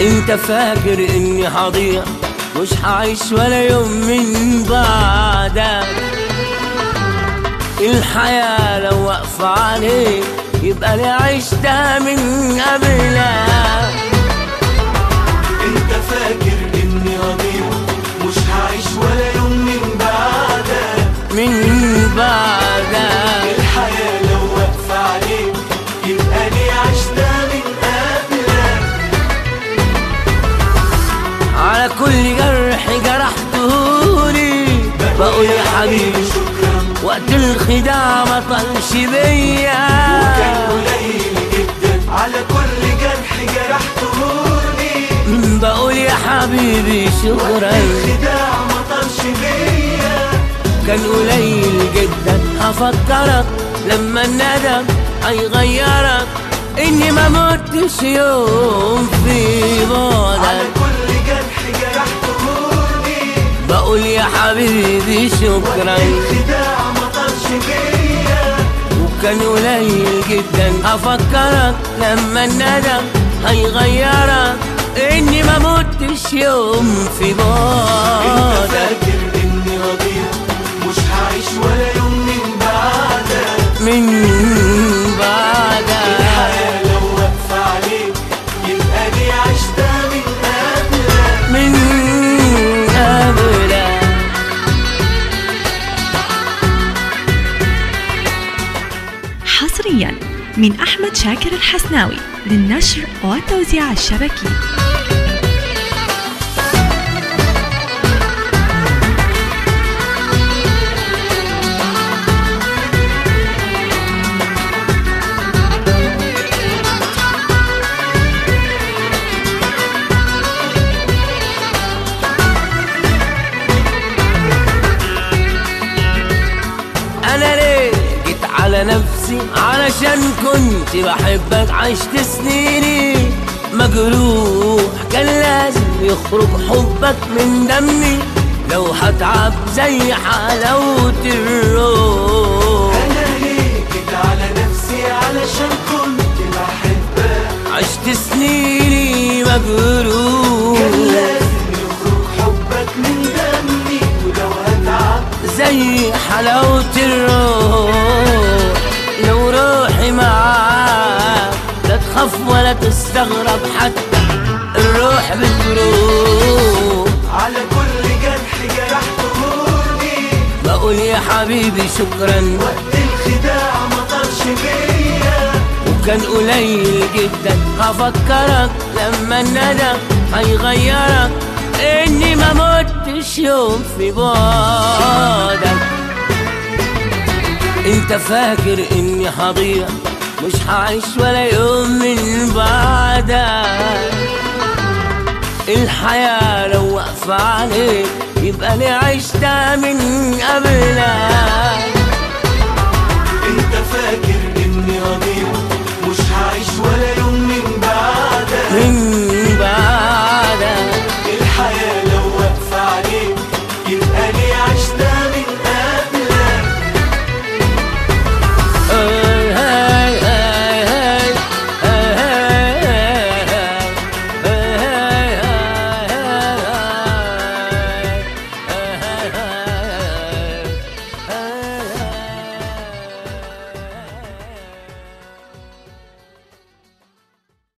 انت فاكر اني هضيع مش هعيش ولا يوم من بعدك الحياة لو واقفة عليك يبقى لي عشتها من قبلك انت فاكر اني هضيع مش هعيش ولا يوم من بعدك من بعدك الحياة لو واقفة عليك يبقى لي عشتها من قبلك على كل جرح جرحتهولي بقول يا حبيبي شكرا وقت الخداع ما طلش بيا كان قليل جدا على كل جرح جرحتهولي بقول يا حبيبي شكرا الخداع ما طالش بيا كان قليل جدا هفكرك لما الندم هيغيرك اني ما متش يوم في على بعدك كل جرح جرحتهولي بقول يا حبيبي شكرا الخداع ما طالش بيا وكان قليل جدا هفكرك لما الندم هيغيرك اني ما متش يوم في انت بعدك فاكر اني هضيع مش هعيش ولا يوم من بعدك من بعدك الحياة لو واقفة عليك يبقى لي عشتها من قبلك من قبلك حصريا من أحمد شاكر الحسناوي للنشر والتوزيع الشبكي انا ليه جيت على نفسي علشان كنت بحبك عشت سنيني مجروح كان لازم يخرج حبك من دمي لو هتعب زي حلاوة الروح انا ليه جيت على نفسي علشان كنت بحبك عشت سنيني كان مجروح لازم يخرج حبك من دمي ولو هتعب زي حلاوة الروح لو روحي معاك لا تخاف ولا تستغرب حتى الروح بتروح على كل جرح جرحتهولي بقول يا حبيبي شكرا وقت الخداع ما طالش بيا وكان قليل جدا هفكرك لما الندم هيغيرك اني ما متش يوم في بعدك انت فاكر اني هضيع مش هعيش ولا يوم من بعدك الحياة لو واقفة عليك يبقى لي عشتها من قبلك